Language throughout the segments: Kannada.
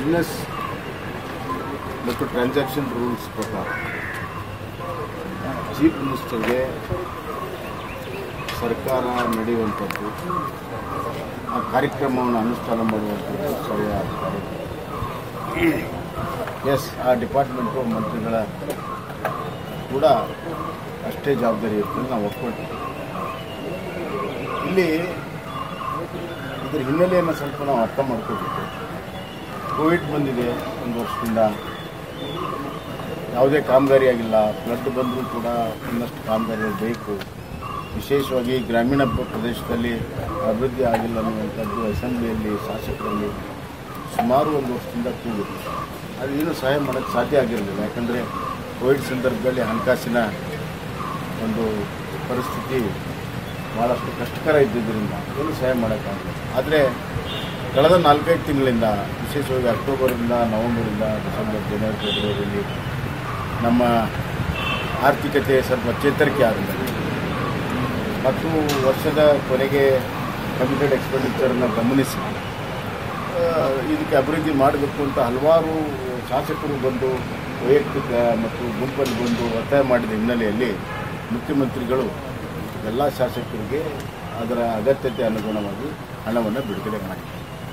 ಬಿಸ್ನೆಸ್ ಮತ್ತು ಟ್ರಾನ್ಸಾಕ್ಷನ್ ರೂಲ್ಸ್ ಪ್ರಕಾರ ಚೀಫ್ ಮಿನಿಸ್ಟರ್ಗೆ ಸರ್ಕಾರ ನಡೆಯುವಂಥದ್ದು ಆ ಕಾರ್ಯಕ್ರಮವನ್ನು ಅನುಷ್ಠಾನ ಮಾಡುವಂಥದ್ದು ಸರಿಯಾದ ಕಾರ್ಯಕ್ರಮ ಎಸ್ ಆ ಡಿಪಾರ್ಟ್ಮೆಂಟು ಮಂತ್ರಿಗಳ ಕೂಡ ಅಷ್ಟೇ ಜವಾಬ್ದಾರಿ ಇರ್ತದೆ ನಾವು ಒಪ್ಕೊಳ್ತೀವಿ ಇಲ್ಲಿ ಇದ್ರ ಹಿನ್ನೆಲೆಯನ್ನು ಸ್ವಲ್ಪ ನಾವು ಅರ್ಥ ಮಾಡ್ಕೋಬೇಕು ಕೋವಿಡ್ ಬಂದಿದೆ ಒಂದು ವರ್ಷದಿಂದ ಯಾವುದೇ ಕಾಮಗಾರಿ ಆಗಿಲ್ಲ ಫ್ಲಡ್ ಬಂದರೂ ಕೂಡ ಇನ್ನಷ್ಟು ಕಾಮಗಾರಿ ಬೇಕು ವಿಶೇಷವಾಗಿ ಗ್ರಾಮೀಣ ಪ್ರ- ಪ್ರದೇಶದಲ್ಲಿ ಅಭಿವೃದ್ಧಿ ಆಗಿಲ್ಲ ಅನ್ನುವಂಥದ್ದು ಅಸೆಂಬ್ಲಿಯಲ್ಲಿ ಶಾಸಕರಲ್ಲಿ ಸುಮಾರು ಒಂದು ವರ್ಷದಿಂದ ಕೂಗಿತ್ತು ಅದು ಏನು ಸಹಾಯ ಮಾಡೋಕ್ಕೆ ಸಾಧ್ಯ ಆಗಿರಲಿಲ್ಲ ಯಾಕಂದರೆ ಕೋವಿಡ್ ಸಂದರ್ಭದಲ್ಲಿ ಹಣಕಾಸಿನ ಒಂದು ಪರಿಸ್ಥಿತಿ ಭಾಳಷ್ಟು ಕಷ್ಟಕರ ಇದ್ದಿದ್ದರಿಂದ ಏನು ಸಹಾಯ ಮಾಡೋಕ್ಕಾಗಲ್ಲ ಆದರೆ ಕಳೆದ ನಾಲ್ಕೈದು ತಿಂಗಳಿಂದ ವಿಶೇಷವಾಗಿ ಅಕ್ಟೋಬರಿಂದ ನವೆಂಬರಿಂದ ಡಿಸೆಂಬರ್ ಜನವರಿ ಫೆಬ್ರವರಿಯಲ್ಲಿ ನಮ್ಮ ಆರ್ಥಿಕತೆ ಸ್ವಲ್ಪ ಚೇತರಿಕೆ ಆಗಿದೆ ಮತ್ತು ವರ್ಷದ ಕೊನೆಗೆ ಕಮಿಟೆಡ್ ಎಕ್ಸ್ಪೆಂಡಿಚರ್ನ ಗಮನಿಸಿ ಆ, ಇದಕ್ಕೆ ಅಭಿವೃದ್ಧಿ ಮಾಡಬೇಕು ಅಂತ ಹಲವಾರು ಶಾಸಕರು ಬಂದು ವೈಯಕ್ತಿಕ ಮತ್ತು ಗುಂಪಲ್ಲಿ ಬಂದು ಒತ್ತಾಯ ಮಾಡಿದ ಹಿನ್ನೆಲೆಯಲ್ಲಿ ಮುಖ್ಯಮಂತ್ರಿಗಳು ಎಲ್ಲ ಶಾಸಕರಿಗೆ ಅದರ ಅಗತ್ಯತೆ ಅನುಗುಣವಾಗಿ ಹಣವನ್ನು ಬಿಡುಗಡೆ ಮಾಡಿದ್ದಾರೆ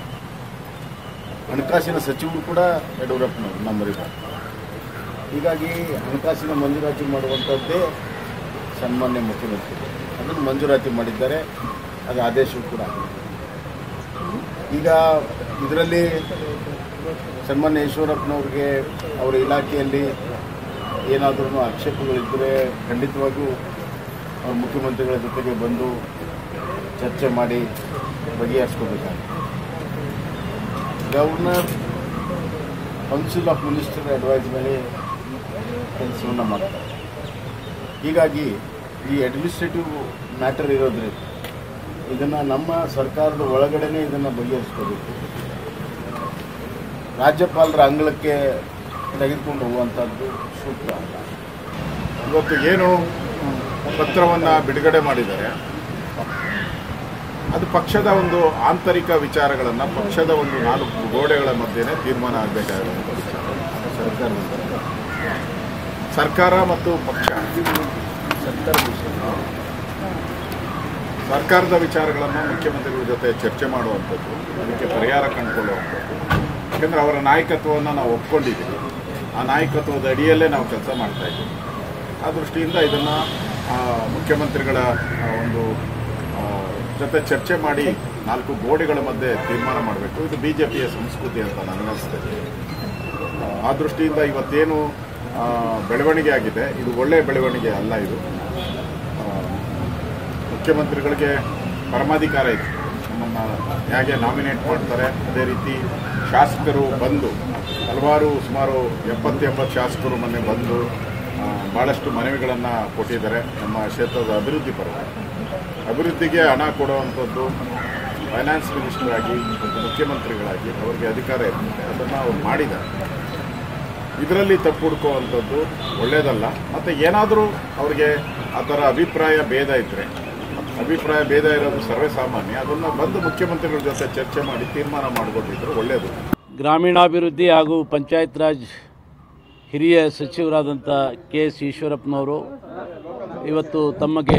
ಹಣಕಾಸಿನ ಸಚಿವರು ಕೂಡ ಯಡಿಯೂರಪ್ಪನವರು ನಮ್ಮರಿದ್ದಾರೆ ಹೀಗಾಗಿ ಹಣಕಾಸಿನ ಮಂಜೂರಾತಿ ಮಾಡುವಂಥದ್ದೇ ಸನ್ಮಾನ್ಯ ಮುಖ್ಯಮಂತ್ರಿಗಳು ಅದನ್ನು ಮಂಜೂರಾತಿ ಮಾಡಿದ್ದಾರೆ ಅದು ಆದೇಶವೂ ಕೂಡ ಆಗಿದೆ ಈಗ ಇದರಲ್ಲಿ ಸನ್ಮಾನ್ಯ ಈಶ್ವರಪ್ಪನವ್ರಿಗೆ ಅವರ ಇಲಾಖೆಯಲ್ಲಿ ಏನಾದರೂ ಆಕ್ಷೇಪಗಳಿದ್ದರೆ ಖಂಡಿತವಾಗಿಯೂ ಅವ್ರ ಮುಖ್ಯಮಂತ್ರಿಗಳ ಜೊತೆಗೆ ಬಂದು ಚರ್ಚೆ ಮಾಡಿ ಬಗೆಹರಿಸ್ಕೋಬೇಕಾಗುತ್ತೆ governor council of minister advice ಮೇಲೆ ಕೆಲಸವನ್ನು ಮಾಡ್ತಾರೆ ಹೀಗಾಗಿ ಈ ಅಡ್ಮಿನಿಸ್ಟ್ರೇಟಿವ್ ಮ್ಯಾಟರ್ ಇರೋದ್ರಿಂದ ಇದನ್ನು ನಮ್ಮ ಸರ್ಕಾರದ ಒಳಗಡೆನೆ ಇದನ್ನು ಬಗೆಹರಿಸ್ಕೋಬೇಕು ರಾಜ್ಯಪಾಲರ ಅಂಗಳಕ್ಕೆ ತೆಗೆದುಕೊಂಡು ಹೋಗುವಂಥದ್ದು ಸೂಕ್ತ ಅಲ್ಲ ಇವತ್ತು ಏನು ಪತ್ರವನ್ನು ಬಿಡುಗಡೆ ಮಾಡಿದ್ದಾರೆ ಅದು ಪಕ್ಷದ ಒಂದು ಆಂತರಿಕ ವಿಚಾರಗಳನ್ನು ಪಕ್ಷದ ಒಂದು ನಾಲ್ಕು ಗೋಡೆಗಳ ಮಧ್ಯೆನೇ ತೀರ್ಮಾನ ಆಗಬೇಕಾಗಿರುವಂಥ ವಿಚಾರ ಸರ್ಕಾರದಿಂದ ಸರ್ಕಾರ ಮತ್ತು ಪಕ್ಷ ಸರ್ಕಾರ ವಿಷಯ ಸರ್ಕಾರದ ವಿಚಾರಗಳನ್ನು ಮುಖ್ಯಮಂತ್ರಿಗಳ ಜೊತೆ ಚರ್ಚೆ ಮಾಡುವಂಥದ್ದು ಅದಕ್ಕೆ ಪರಿಹಾರ ಕಂಡುಕೊಳ್ಳುವಂಥದ್ದು ಯಾಕಂದರೆ ಅವರ ನಾಯಕತ್ವವನ್ನು ನಾವು ಒಪ್ಕೊಂಡಿದ್ದೀವಿ ಆ ನಾಯಕತ್ವದ ಅಡಿಯಲ್ಲೇ ನಾವು ಕೆಲಸ ಮಾಡ್ತಾ ಇದ್ದೀವಿ ಆ ದೃಷ್ಟಿಯಿಂದ ಇದನ್ನು ಮುಖ್ಯಮಂತ್ರಿಗಳ ಆ, ಒಂದು ಆ, ಜೊತೆ ಚರ್ಚೆ ಮಾಡಿ ನಾಲ್ಕು ಗೋಡೆಗಳ ಮಧ್ಯೆ ತೀರ್ಮಾನ ಮಾಡಬೇಕು ಇದು ಬಿ ಜೆ ಪಿಯ ಸಂಸ್ಕೃತಿ ಅಂತ ನನಗನ್ನಿಸ್ತದೆ ಆ, ಆ ದೃಷ್ಟಿಯಿಂದ ಇವತ್ತೇನು ಆ, ಬೆಳವಣಿಗೆ ಆಗಿದೆ ಇದು ಒಳ್ಳೆಯ ಬೆಳವಣಿಗೆ ಅಲ್ಲ ಇದು ಆ, ಮುಖ್ಯಮಂತ್ರಿಗಳಿಗೆ ಪರಮಾಧಿಕಾರ ಇದೆ ನಮ್ಮನ್ನು ಹೇಗೆ ನಾಮಿನೇಟ್ ಮಾಡ್ತಾರೆ ಅದೇ ರೀತಿ ಶಾಸಕರು ಬಂದು ಹಲವಾರು ಸುಮಾರು ಎಪ್ಪತ್ತು ಎಂಬತ್ತು ಶಾಸಕರು ಮೊನ್ನೆ ಬಂದು ಆ, ಭಾಳಷ್ಟು ಮನವಿಗಳನ್ನು ಕೊಟ್ಟಿದ್ದಾರೆ ನಮ್ಮ ಕ್ಷೇತ್ರದ ಅಭಿವೃದ್ಧಿ ಪರವಾಗಿ ಅಭಿವೃದ್ಧಿಗೆ ಹಣ ಕೊಡುವಂಥದ್ದು ಫೈನಾನ್ಸ್ ಮಿನಿಸ್ಟರ್ ಆಗಿ ಮತ್ತು ಮುಖ್ಯಮಂತ್ರಿಗಳಾಗಿ ಅವರಿಗೆ ಅಧಿಕಾರ ಇರುತ್ತೆ ಅದನ್ನು ಅವ್ರು ಮಾಡಿದ್ದಾರೆ ಇದರಲ್ಲಿ ತಪ್ಪು ಹುಡುಕುವಂಥದ್ದು ಒಳ್ಳೆಯದಲ್ಲ ಮತ್ತು ಏನಾದರೂ ಅವರಿಗೆ ಆ ಥರ ಅಭಿಪ್ರಾಯ ಭೇದ ಇದ್ದರೆ ಅಭಿಪ್ರಾಯ ಭೇದ ಇರೋದು ಸರ್ವೇ ಸಾಮಾನ್ಯ ಅದನ್ನು ಬಂದು ಮುಖ್ಯಮಂತ್ರಿಗಳ ಜೊತೆ ಚರ್ಚೆ ಮಾಡಿ ತೀರ್ಮಾನ ಮಾಡಿಕೊಂಡಿದ್ರು ಒಳ್ಳೆಯದು ಗ್ರಾಮೀಣಾಭಿವೃದ್ಧಿ ಹಾಗೂ ಪಂಚಾಯತ್ ರಾಜ್ ಹಿರಿಯ ಸಚಿವರಾದಂಥ ಕೆ ಎಸ್ ಈಶ್ವರಪ್ಪನವರು ಇವತ್ತು ತಮಗೆ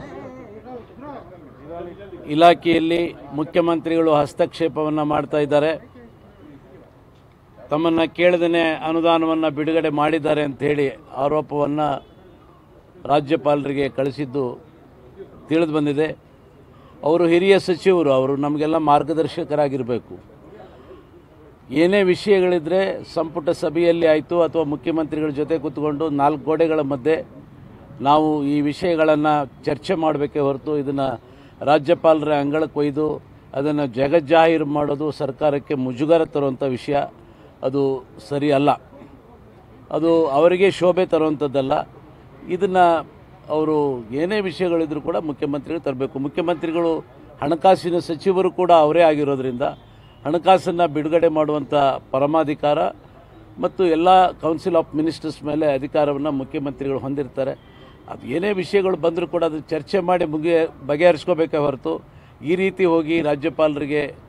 ಇಲಾಖೆಯಲ್ಲಿ ಮುಖ್ಯಮಂತ್ರಿಗಳು ಹಸ್ತಕ್ಷೇಪವನ್ನು ಮಾಡ್ತಾ ಇದ್ದಾರೆ ತಮ್ಮನ್ನು ಕೇಳದೇ ಅನುದಾನವನ್ನು ಬಿಡುಗಡೆ ಮಾಡಿದ್ದಾರೆ ಅಂತ ಹೇಳಿ ಆರೋಪವನ್ನು ರಾಜ್ಯಪಾಲರಿಗೆ ಕಳಿಸಿದ್ದು ತಿಳಿದು ಬಂದಿದೆ ಅವರು ಹಿರಿಯ ಸಚಿವರು ಅವರು ನಮಗೆಲ್ಲ ಮಾರ್ಗದರ್ಶಕರಾಗಿರಬೇಕು ಏನೇ ವಿಷಯಗಳಿದ್ದರೆ ಸಂಪುಟ ಸಭೆಯಲ್ಲಿ ಆಯಿತು ಅಥವಾ ಮುಖ್ಯಮಂತ್ರಿಗಳ ಜೊತೆ ಕೂತ್ಕೊಂಡು ನಾಲ್ಕು ಗೋಡೆಗಳ ಮಧ್ಯೆ ನಾವು ಈ ವಿಷಯಗಳನ್ನು ಚರ್ಚೆ ಮಾಡಬೇಕೇ ಹೊರತು ಇದನ್ನು ರಾಜ್ಯಪಾಲರ ಅಂಗಳಕ್ಕೆ ಒಯ್ದು ಅದನ್ನು ಜಗಜ್ಜಾಹೀರು ಮಾಡೋದು ಸರ್ಕಾರಕ್ಕೆ ಮುಜುಗರ ತರುವಂಥ ವಿಷಯ ಅದು ಸರಿ ಅಲ್ಲ ಅದು ಅವರಿಗೆ ಶೋಭೆ ತರುವಂಥದ್ದಲ್ಲ ಇದನ್ನು ಅವರು ಏನೇ ವಿಷಯಗಳಿದ್ರೂ ಕೂಡ ಮುಖ್ಯಮಂತ್ರಿಗಳು ತರಬೇಕು ಮುಖ್ಯಮಂತ್ರಿಗಳು ಹಣಕಾಸಿನ ಸಚಿವರು ಕೂಡ ಅವರೇ ಆಗಿರೋದ್ರಿಂದ ಹಣಕಾಸನ್ನು ಬಿಡುಗಡೆ ಮಾಡುವಂಥ ಪರಮಾಧಿಕಾರ ಮತ್ತು ಎಲ್ಲ ಕೌನ್ಸಿಲ್ ಆಫ್ ಮಿನಿಸ್ಟರ್ಸ್ ಮೇಲೆ ಅಧಿಕಾರವನ್ನು ಮುಖ್ಯಮಂತ್ರಿಗಳು ಹೊಂದಿರ್ತಾರೆ ಅದು ಏನೇ ವಿಷಯಗಳು ಬಂದರೂ ಕೂಡ ಅದು ಚರ್ಚೆ ಮಾಡಿ ಮುಗಿ ಬಗೆಹರಿಸ್ಕೋಬೇಕೇ ಹೊರತು ಈ ರೀತಿ ಹೋಗಿ ರಾಜ್ಯಪಾಲರಿಗೆ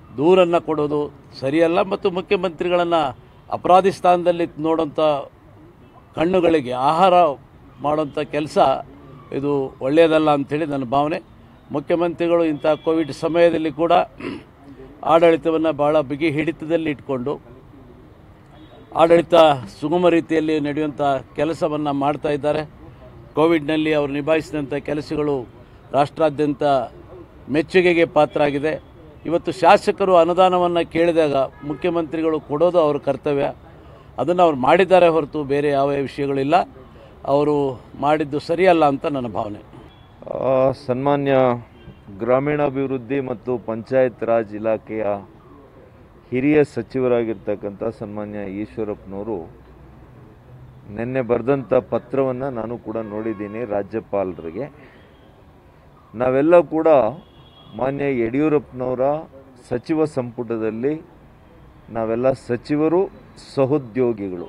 ದೂರನ್ನು ಕೊಡೋದು ಸರಿಯಲ್ಲ ಮತ್ತು ಮುಖ್ಯಮಂತ್ರಿಗಳನ್ನು ಅಪರಾಧಿ ಸ್ಥಾನದಲ್ಲಿ ನೋಡೋಂಥ ಕಣ್ಣುಗಳಿಗೆ ಆಹಾರ ಮಾಡೋಂಥ ಕೆಲಸ ಇದು ಒಳ್ಳೆಯದಲ್ಲ ಅಂಥೇಳಿ ನನ್ನ ಭಾವನೆ ಮುಖ್ಯಮಂತ್ರಿಗಳು ಇಂಥ ಕೋವಿಡ್ ಸಮಯದಲ್ಲಿ ಕೂಡ ಆಡಳಿತವನ್ನು ಭಾಳ ಬಿಗಿ ಹಿಡಿತದಲ್ಲಿ ಇಟ್ಕೊಂಡು ಆಡಳಿತ ಸುಗಮ ರೀತಿಯಲ್ಲಿ ನಡೆಯುವಂಥ ಕೆಲಸವನ್ನು ಮಾಡ್ತಾ ಇದ್ದಾರೆ ಕೋವಿಡ್ನಲ್ಲಿ ಅವರು ನಿಭಾಯಿಸಿದಂಥ ಕೆಲಸಗಳು ರಾಷ್ಟ್ರಾದ್ಯಂತ ಮೆಚ್ಚುಗೆಗೆ ಪಾತ್ರ ಆಗಿದೆ ಇವತ್ತು ಶಾಸಕರು ಅನುದಾನವನ್ನು ಕೇಳಿದಾಗ ಮುಖ್ಯಮಂತ್ರಿಗಳು ಕೊಡೋದು ಅವ್ರ ಕರ್ತವ್ಯ ಅದನ್ನು ಅವ್ರು ಮಾಡಿದ್ದಾರೆ ಹೊರತು ಬೇರೆ ಯಾವ ವಿಷಯಗಳಿಲ್ಲ ಅವರು ಮಾಡಿದ್ದು ಸರಿಯಲ್ಲ ಅಂತ ನನ್ನ ಭಾವನೆ ಆ, ಸನ್ಮಾನ್ಯ ಗ್ರಾಮೀಣಾಭಿವೃದ್ಧಿ ಮತ್ತು ಪಂಚಾಯತ್ ರಾಜ್ ಇಲಾಖೆಯ ಹಿರಿಯ ಸಚಿವರಾಗಿರ್ತಕ್ಕಂಥ ಸನ್ಮಾನ್ಯ ಈಶ್ವರಪ್ಪನವರು ನಿನ್ನೆ ಬರೆದಂಥ ಪತ್ರವನ್ನು ನಾನು ಕೂಡ ನೋಡಿದ್ದೀನಿ ರಾಜ್ಯಪಾಲರಿಗೆ ನಾವೆಲ್ಲ ಕೂಡ ಮಾನ್ಯ ಯಡಿಯೂರಪ್ಪನವರ ಸಚಿವ ಸಂಪುಟದಲ್ಲಿ ನಾವೆಲ್ಲ ಸಚಿವರು ಸಹೋದ್ಯೋಗಿಗಳು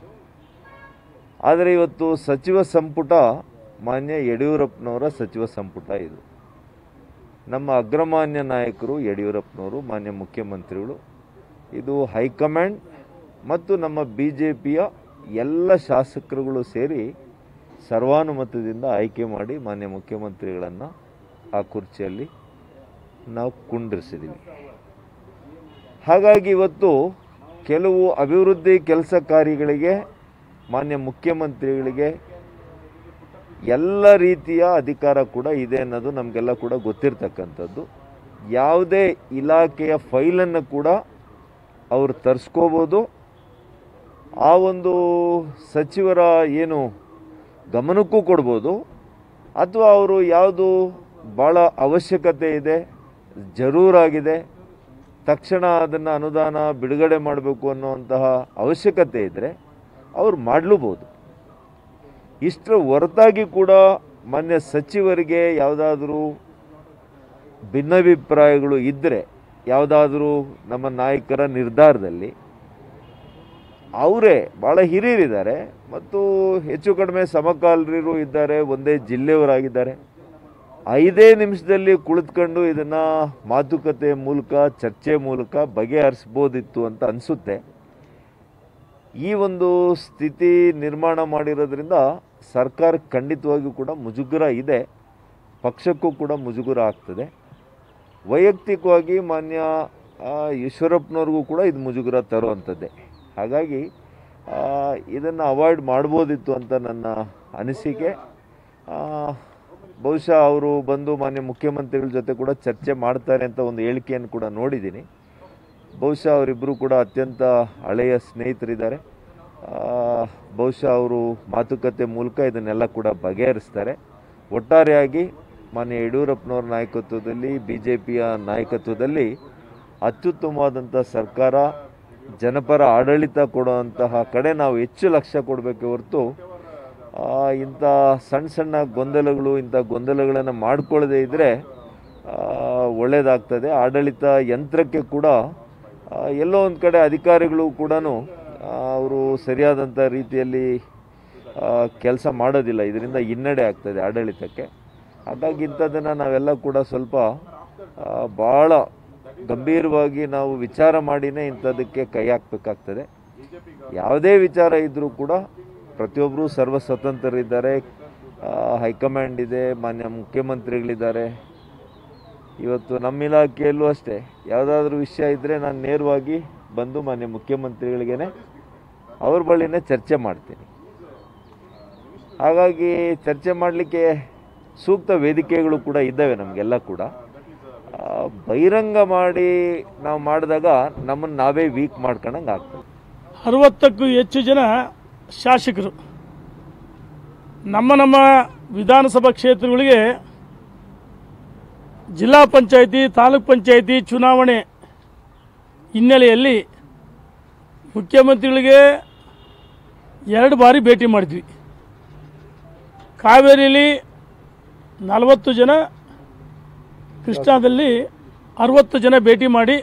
ಆದರೆ ಇವತ್ತು ಸಚಿವ ಸಂಪುಟ ಮಾನ್ಯ ಯಡಿಯೂರಪ್ಪನವರ ಸಚಿವ ಸಂಪುಟ ಇದು ನಮ್ಮ ಅಗ್ರಮಾನ್ಯ ನಾಯಕರು ಯಡಿಯೂರಪ್ಪನವರು ಮಾನ್ಯ ಮುಖ್ಯಮಂತ್ರಿಗಳು ಇದು ಹೈಕಮಾಂಡ್ ಮತ್ತು ನಮ್ಮ ಬಿ ಜೆ ಪಿಯ ಎಲ್ಲ ಶಾಸಕರುಗಳು ಸೇರಿ ಸರ್ವಾನುಮತದಿಂದ ಆಯ್ಕೆ ಮಾಡಿ ಮಾನ್ಯ ಮುಖ್ಯಮಂತ್ರಿಗಳನ್ನು ಆ ಕುರ್ಚಿಯಲ್ಲಿ ನಾವು ಕುಂಡ್ರಿಸಿದ್ದೀವಿ ಹಾಗಾಗಿ ಇವತ್ತು ಕೆಲವು ಅಭಿವೃದ್ಧಿ ಕೆಲಸ ಕಾರ್ಯಗಳಿಗೆ ಮಾನ್ಯ ಮುಖ್ಯಮಂತ್ರಿಗಳಿಗೆ ಎಲ್ಲ ರೀತಿಯ ಅಧಿಕಾರ ಕೂಡ ಇದೆ ಅನ್ನೋದು ನಮಗೆಲ್ಲ ಕೂಡ ಗೊತ್ತಿರ್ತಕ್ಕಂಥದ್ದು ಯಾವುದೇ ಇಲಾಖೆಯ ಫೈಲನ್ನು ಕೂಡ ಅವರು ತರಿಸ್ಕೋಬೋದು ಆ ಒಂದು ಸಚಿವರ ಏನು ಗಮನಕ್ಕೂ ಕೊಡ್ಬೋದು ಅಥವಾ ಅವರು ಯಾವುದು ಭಾಳ ಅವಶ್ಯಕತೆ ಇದೆ ಜರೂರಾಗಿದೆ ತಕ್ಷಣ ಅದನ್ನು ಅನುದಾನ ಬಿಡುಗಡೆ ಮಾಡಬೇಕು ಅನ್ನುವಂತಹ ಅವಶ್ಯಕತೆ ಇದ್ದರೆ ಅವ್ರು ಮಾಡಲೂಬೋದು ಇಷ್ಟರ ಹೊರತಾಗಿ ಕೂಡ ಮಾನ್ಯ ಸಚಿವರಿಗೆ ಯಾವುದಾದ್ರೂ ಭಿನ್ನಾಭಿಪ್ರಾಯಗಳು ಇದ್ದರೆ ಯಾವುದಾದ್ರೂ ನಮ್ಮ ನಾಯಕರ ನಿರ್ಧಾರದಲ್ಲಿ ಅವರೇ ಭಾಳ ಹಿರಿಯರಿದ್ದಾರೆ ಮತ್ತು ಹೆಚ್ಚು ಕಡಿಮೆ ಸಮಕಾಲೀನರು ಇದ್ದಾರೆ ಒಂದೇ ಜಿಲ್ಲೆಯವರಾಗಿದ್ದಾರೆ ಐದೇ ನಿಮಿಷದಲ್ಲಿ ಕುಳಿತುಕೊಂಡು ಇದನ್ನು ಮಾತುಕತೆ ಮೂಲಕ ಚರ್ಚೆ ಮೂಲಕ ಬಗೆಹರಿಸ್ಬೋದಿತ್ತು ಅಂತ ಅನಿಸುತ್ತೆ ಈ ಒಂದು ಸ್ಥಿತಿ ನಿರ್ಮಾಣ ಮಾಡಿರೋದ್ರಿಂದ ಸರ್ಕಾರ ಖಂಡಿತವಾಗಿಯೂ ಕೂಡ ಮುಜುಗರ ಇದೆ ಪಕ್ಷಕ್ಕೂ ಕೂಡ ಮುಜುಗರ ಆಗ್ತದೆ ವೈಯಕ್ತಿಕವಾಗಿ ಮಾನ್ಯ ಆ, ಈಶ್ವರಪ್ಪನವ್ರಿಗೂ ಕೂಡ ಇದು ಮುಜುಗರ ತರುವಂಥದ್ದೇ ಹಾಗಾಗಿ ಇದನ್ನು ಅವಾಯ್ಡ್ ಮಾಡ್ಬೋದಿತ್ತು ಅಂತ ನನ್ನ ಅನಿಸಿಕೆ ಆ, ಬಹುಶಃ ಅವರು ಬಂದು ಮಾನ್ಯ ಮುಖ್ಯಮಂತ್ರಿಗಳ ಜೊತೆ ಕೂಡ ಚರ್ಚೆ ಮಾಡ್ತಾರೆ ಅಂತ ಒಂದು ಹೇಳಿಕೆಯನ್ನು ಕೂಡ ನೋಡಿದ್ದೀನಿ ಬಹುಶಃ ಅವರಿಬ್ಬರು ಕೂಡ ಅತ್ಯಂತ ಹಳೆಯ ಸ್ನೇಹಿತರಿದ್ದಾರೆ ಆ, ಬಹುಶಃ ಅವರು ಮಾತುಕತೆ ಮೂಲಕ ಇದನ್ನೆಲ್ಲ ಕೂಡ ಬಗೆಹರಿಸ್ತಾರೆ ಒಟ್ಟಾರೆಯಾಗಿ ಮಾನ್ಯ ಯಡಿಯೂರಪ್ಪನವ್ರ ನಾಯಕತ್ವದಲ್ಲಿ ಬಿ ಜೆ ಪಿಯ ನಾಯಕತ್ವದಲ್ಲಿ ಅತ್ಯುತ್ತಮವಾದಂಥ ಸರ್ಕಾರ ಜನಪರ ಆಡಳಿತ ಕೊಡುವಂತಹ ಕಡೆ ನಾವು ಹೆಚ್ಚು ಲಕ್ಷ್ಯ ಕೊಡಬೇಕೆ ಹೊರತು ಆ, ಇಂಥ ಸಣ್ಣ ಸಣ್ಣ ಗೊಂದಲಗಳು ಇಂಥ ಗೊಂದಲಗಳನ್ನು ಮಾಡಿಕೊಳ್ಳದೆ ಇದ್ದರೆ ಒಳ್ಳೆಯದಾಗ್ತದೆ ಆಡಳಿತ ಯಂತ್ರಕ್ಕೆ ಕೂಡ ಆ, ಎಲ್ಲೋ ಒಂದು ಕಡೆ ಅಧಿಕಾರಿಗಳು ಕೂಡ ಅವರು ಸರಿಯಾದಂಥ ರೀತಿಯಲ್ಲಿ ಕೆಲಸ ಮಾಡೋದಿಲ್ಲ ಇದರಿಂದ ಹಿನ್ನಡೆ ಆಗ್ತದೆ ಆಡಳಿತಕ್ಕೆ ಹಾಗಾಗಿ ಇಂಥದ್ದನ್ನು ನಾವೆಲ್ಲ ಕೂಡ ಸ್ವಲ್ಪ ಆ, ಭಾಳ ಗಂಭೀರವಾಗಿ ನಾವು ವಿಚಾರ ಮಾಡಿನೇ ಇಂಥದ್ದಕ್ಕೆ ಕೈ ಹಾಕಬೇಕಾಗ್ತದೆ ಯಾವುದೇ ವಿಚಾರ ಇದ್ದರೂ ಕೂಡ ಪ್ರತಿಯೊಬ್ಬರು ಸರ್ವ ಸ್ವತಂತ್ರರಿದ್ದಾರೆ ಆ, ಹೈಕಮಾಂಡ್ ಇದೆ ಮಾನ್ಯ ಮುಖ್ಯಮಂತ್ರಿಗಳಿದ್ದಾರೆ ಇವತ್ತು ನಮ್ಮ ಇಲಾಖೆಯಲ್ಲೂ ಅಷ್ಟೇ ಯಾವುದಾದ್ರೂ ವಿಷಯ ಇದ್ದರೆ ನಾನು ನೇರವಾಗಿ ಬಂದು ಮಾನ್ಯ ಮುಖ್ಯಮಂತ್ರಿಗಳಿಗೇನೆ ಅವ್ರ ಬಳಿನೇ ಚರ್ಚೆ ಮಾಡ್ತೀನಿ ಹಾಗಾಗಿ ಚರ್ಚೆ ಮಾಡಲಿಕ್ಕೆ ಸೂಕ್ತ ವೇದಿಕೆಗಳು ಕೂಡ ಇದ್ದಾವೆ ನಮಗೆಲ್ಲ ಕೂಡ ಆ, ಬಹಿರಂಗ ಮಾಡಿ ನಾವು ಮಾಡಿದಾಗ ನಮ್ಮನ್ನು ನಾವೇ ವೀಕ್ ಮಾಡ್ಕೊಂಡಂಗೆ ಆಗ್ತದೆ ಅರವತ್ತಕ್ಕೂ ಹೆಚ್ಚು ಜನ ಶಾಸಕರು ನಮ್ಮ ನಮ್ಮ ವಿಧಾನಸಭಾ ಕ್ಷೇತ್ರಗಳಿಗೆ ಜಿಲ್ಲಾ ಪಂಚಾಯಿತಿ ತಾಲೂಕ್ ಪಂಚಾಯಿತಿ ಚುನಾವಣೆ ಹಿನ್ನೆಲೆಯಲ್ಲಿ ಮುಖ್ಯಮಂತ್ರಿಗಳಿಗೆ ಎರಡು ಬಾರಿ ಭೇಟಿ ಮಾಡಿದ್ವಿ ಕಾವೇರಿಯಲ್ಲಿ ನಲವತ್ತು ಜನ ಕೃಷ್ಣಾದಲ್ಲಿ ಅರವತ್ತು ಜನ ಭೇಟಿ ಮಾಡಿ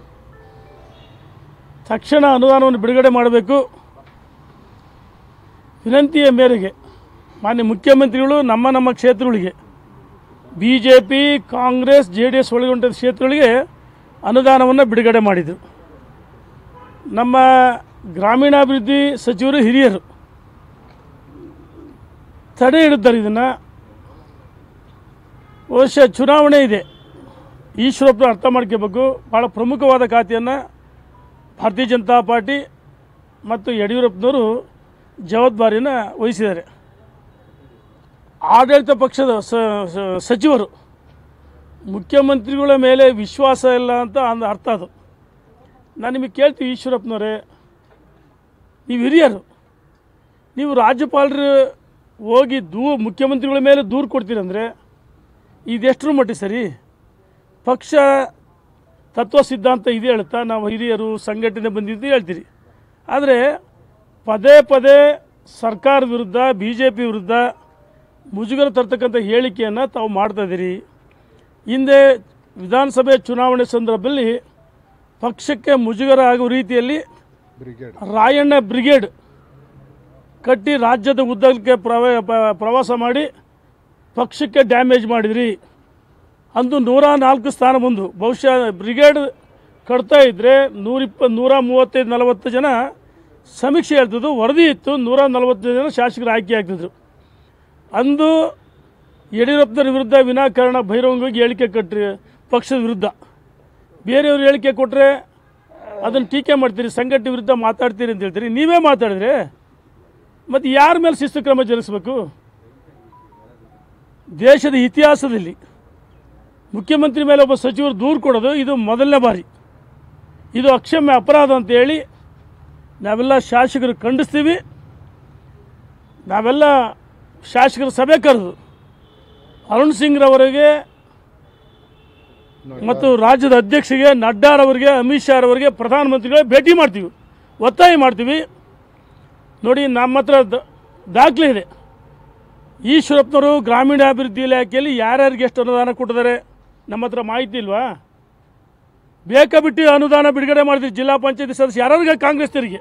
ತಕ್ಷಣ ಅನುದಾನವನ್ನು ಬಿಡುಗಡೆ ಮಾಡಬೇಕು ವಿನಂತಿಯ ಮೇರೆಗೆ ಮಾನ್ಯ ಮುಖ್ಯಮಂತ್ರಿಗಳು ನಮ್ಮ ನಮ್ಮ ಕ್ಷೇತ್ರಗಳಿಗೆ B J P Congress J D S ಒಳಗೊಂಡ ಕ್ಷೇತ್ರಗಳಿಗೆ ಅನುದಾನವನ್ನು ಬಿಡುಗಡೆ ಮಾಡಿದರು ನಮ್ಮ ಗ್ರಾಮೀಣಾಭಿವೃದ್ಧಿ ಸಚಿವರು ಹಿರಿಯರು ತಡೆ ಹಿಡಿದ್ದಾರೆ ಇದನ್ನು ಬಹುಶಃ ಚುನಾವಣೆ ಇದೆ ಈಶ್ವರಪ್ಪ ಅರ್ಥ ಮಾಡ್ಕೋಬೇಕು ಭಾಳ ಪ್ರಮುಖವಾದ ಖಾತೆಯನ್ನು ಭಾರತೀಯ ಜನತಾ ಪಾರ್ಟಿ ಮತ್ತು ಯಡಿಯೂರಪ್ಪನವರು ಜವಾಬ್ದಾರಿನ ವಹಿಸಿದ್ದಾರೆ ಆಡಳಿತ ಪಕ್ಷದ ಸ- ಸ- ಸಚಿವರು ಮುಖ್ಯಮಂತ್ರಿಗಳ ಮೇಲೆ ವಿಶ್ವಾಸ ಇಲ್ಲ ಅಂತ ಅಂದ ಅರ್ಥ ಅದು ನಾನು ನಿಮಗೆ ಕೇಳ್ತೀವಿ ಈಶ್ವರಪ್ಪನವರೇ ನೀವು ಹಿರಿಯರು ನೀವು ರಾಜ್ಯಪಾಲರು ಹೋಗಿ ದೂ ಮುಖ್ಯಮಂತ್ರಿಗಳ ಮೇಲೆ ದೂರು ಕೊಡ್ತೀರಂದರೆ ಇದೆಷ್ಟರ ಮಟ್ಟಿಗೆ ಸರಿ ಪಕ್ಷ ತತ್ವ ಸಿದ್ಧಾಂತ ಇದೆ ಹೇಳುತ್ತಾ ನಾವು ಹಿರಿಯರು ಸಂಘಟನೆ ಬಂದಿದ್ದು ಹೇಳ್ತೀರಿ ಆದರೆ ಪದೇ ಪದೇ ಸರ್ಕಾರ ವಿರುದ್ಧ ಬಿ ಜೆ ಪಿ ವಿರುದ್ಧ ಮುಜುಗರ ತರ್ತಕ್ಕಂಥ ಹೇಳಿಕೆಯನ್ನು ತಾವು ಮಾಡ್ತಾ ಇದ್ದೀರಿ ಹಿಂದೆ ವಿಧಾನಸಭೆ ಚುನಾವಣೆ ಸಂದರ್ಭದಲ್ಲಿ ಪಕ್ಷಕ್ಕೆ ಮುಜುಗರ ಆಗುವ ರೀತಿಯಲ್ಲಿ ರಾಯಣ್ಣ ಬ್ರಿಗೇಡ್ ಕಟ್ಟಿ ರಾಜ್ಯದ ಉದ್ದಕ್ಕೆ ಪ್ರವ ಪ- ಪ್ರವಾಸ ಮಾಡಿ ಪಕ್ಷಕ್ಕೆ ಡ್ಯಾಮೇಜ್ ಮಾಡಿದ್ರಿ ಅಂದು ನೂರ ನಾಲ್ಕು ಸ್ಥಾನ ಬಂದು ಬಹುಶಃ ಬ್ರಿಗೇಡ್ ಕಟ್ತಾ ಇದ್ದರೆ ನೂರಿಪ್ಪ ನೂರ ಮೂವತ್ತೈದು ನಲವತ್ತು ಜನ ಸಮೀಕ್ಷೆ ಹೇಳ್ತಿದ್ದು ವರದಿ ಇತ್ತು ನೂರ ನಲವತ್ತು ಜನ ಶಾಸಕರು ಆಯ್ಕೆ ಆಗ್ತಿದ್ರು ಅಂದು ಯಡಿಯೂರಪ್ಪನವ್ರ ವಿರುದ್ಧ ವಿನಾಕಾರಣ ಬಹಿರಂಗವಾಗಿ ಹೇಳಿಕೆ ಕಟ್ರಿ ಪಕ್ಷದ ವಿರುದ್ಧ ಬೇರೆಯವ್ರು ಹೇಳಿಕೆ ಕೊಟ್ಟರೆ ಅದನ್ನು ಟೀಕೆ ಮಾಡ್ತೀರಿ ಸಂಘಟನೆ ವಿರುದ್ಧ ಮಾತಾಡ್ತೀರಿ ಅಂತ ಹೇಳ್ತೀರಿ ನೀವೇ ಮಾತಾಡಿದ್ರೆ ಮತ್ತು ಯಾರ ಮೇಲೆ ಶಿಸ್ತು ಕ್ರಮ ಜರುಗಿಸ್ಬೇಕು ದೇಶದ ಇತಿಹಾಸದಲ್ಲಿ ಮುಖ್ಯಮಂತ್ರಿ ಮೇಲೆ ಒಬ್ಬ ಸಚಿವರು ದೂರು ಕೊಡೋದು ಇದು ಮೊದಲನೇ ಬಾರಿ ಇದು ಅಕ್ಷಮ್ಯ ಅಪರಾಧ ಅಂತ ಹೇಳಿ ನಾವೆಲ್ಲ ಶಾಸಕರು ಖಂಡಿಸ್ತೀವಿ ನಾವೆಲ್ಲ ಶಾಸಕರ ಸಭೆ ಕರೆದು ಅರುಣ್ ಸಿಂಗ್ರವರಿಗೆ ಮತ್ತು ರಾಜ್ಯದ ಅಧ್ಯಕ್ಷರಿಗೆ ನಡ್ಡಾರವರಿಗೆ ಅಮಿತ್ ಶಾ ಅವರಿಗೆ ಪ್ರಧಾನಮಂತ್ರಿಗಳೇ ಭೇಟಿ ಮಾಡ್ತೀವಿ ಒತ್ತಾಯ ಮಾಡ್ತೀವಿ ನೋಡಿ ನಮ್ಮ ಹತ್ರ ದ- ದಾಖಲೆ ಇದೆ ಈಶ್ವರಪ್ಪನವರು ಗ್ರಾಮೀಣಾಭಿವೃದ್ಧಿ ಇಲಾಖೆಯಲ್ಲಿ ಯಾರ್ಯಾರಿಗೆ ಎಷ್ಟು ಅನುದಾನ ಕೊಟ್ಟಿದ್ದಾರೆ ನಮ್ಮ ಹತ್ರ ಮಾಹಿತಿ ಇಲ್ವಾ ಬೇಕಾ ಬಿಟ್ಟು ಅನುದಾನ ಬಿಡುಗಡೆ ಮಾಡಿದ್ರಿ ಜಿಲ್ಲಾ ಪಂಚಾಯತಿ ಸದಸ್ಯ ಯಾರ್ಯಾರಿಗೆ ಕಾಂಗ್ರೆಸ್ನರಿಗೆ